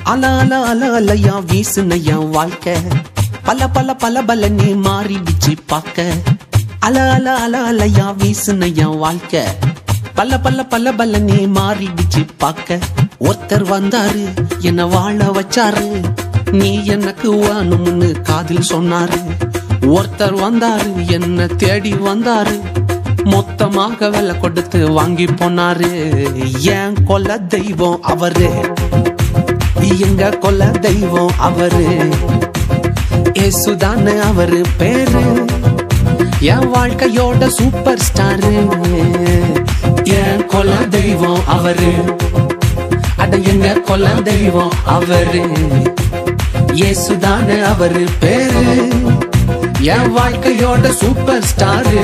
அல அல அல அலையா வீசுன என் வாழ்க்கை பல பல பல பல நீ மாறிடுச்சு பார்க்க அல அல அல அலையா வீசுன என் வாழ்க்கை பல பல பல பல நீ மாறிடுச்சு பார்க்க ஒருத்தர் வந்தாரு என்ன வாழ வச்சாரு நீ எனக்கு வேணும்னு காதில் சொன்னாரு ஒருத்தர் வந்தாரு என்ன தேடி வந்தாரு மொத்தமாக விலை கொடுத்து வாங்கி போனாரு ஏன் கொல்ல தெய்வம் அவரு எங்க கொல்ல தெய்வம் அவரு ஏசுதானே அவரு பேரு என் வாழ்க்கையோட சூப்பர் ஸ்டாரு என் கொல்ல தெய்வம் அவரு அட எங்க கொல்ல தெய்வம் அவரு ஏசுதானே அவரு பேரு என் வாழ்க்கையோட சூப்பர் ஸ்டாரு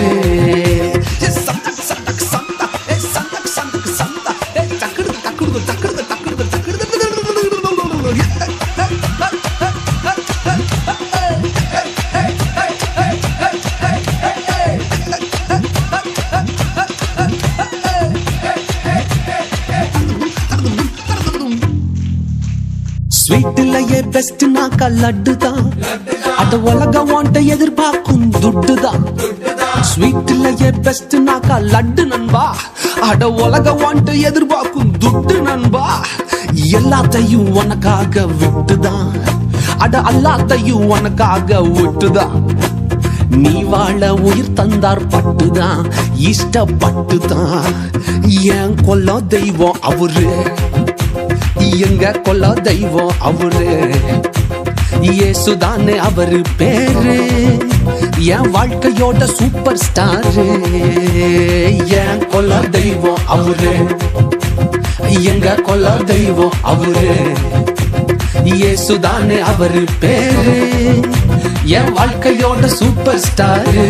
ஸ்வீட்லயே பெஸ்ட் நாக்கா லட்டு தான் அத உலக வாண்ட எதிர்பார்க்கும் துட்டு தான் ஸ்வீட்லயே பெஸ்ட் நாக்கா லட்டு நண்பா அட உலக வாண்ட எதிர்பார்க்கும் துட்டு நண்பா எல்லாத்தையும் உனக்காக விட்டுதான் அட எல்லாத்தையும் உனக்காக விட்டுதான் நீ வாழ உயிர் தந்தார் பட்டுதான் இஷ்டப்பட்டுதான் ஏன் கொல்ல தெய்வம் அவரு எங்க கொல்ல தெய்வம் அவரு இயேசுதானே அவரு பேரு என் வாழ்க்கையோட சூப்பர் ஸ்டாரு என் கொல்ல தெய்வம் அவரு எங்க கொல்ல தெய்வம் அவரு இயேசுதானே அவரு பேரு என் வாழ்க்கையோட சூப்பர் ஸ்டாரு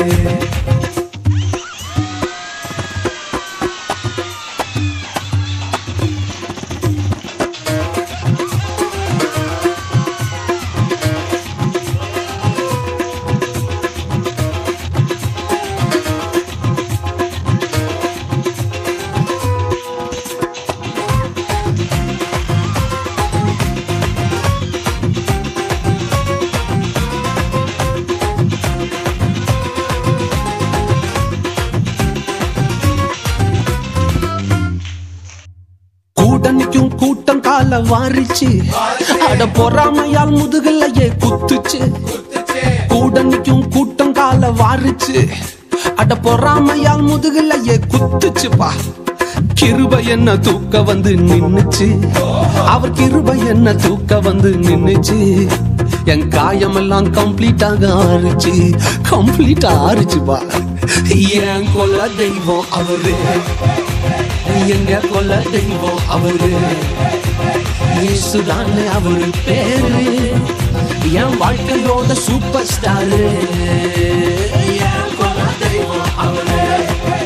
கூட்டணிக்கும் கூட்டம் கால வாரிச்சு அட பொறாமையால் முதுகலையே குத்துச்சு கூட்டணிக்கும் கூட்டம் கால வாரிச்சு அட பொறாமையால் முதுகலையே குத்துச்சுப்பா கிருப என்ன தூக்க வந்து நின்னுச்சு அவர் கிருப என்ன தூக்க வந்து நின்னுச்சு என் காயமெல்லாம் கம்ப்ளீட்டாக ஆறுச்சு கம்ப்ளீட்டா ஆறுச்சுப்பா என் கொல்ல தெய்வம் அவரு எங்க கொல்ல தெய்வம் அவரு இயேசுதானே அவரு பேரு என் வாழ்க்கையோட சூப்பர் ஸ்டாரு என் கொல்ல தெய்வம் அவரு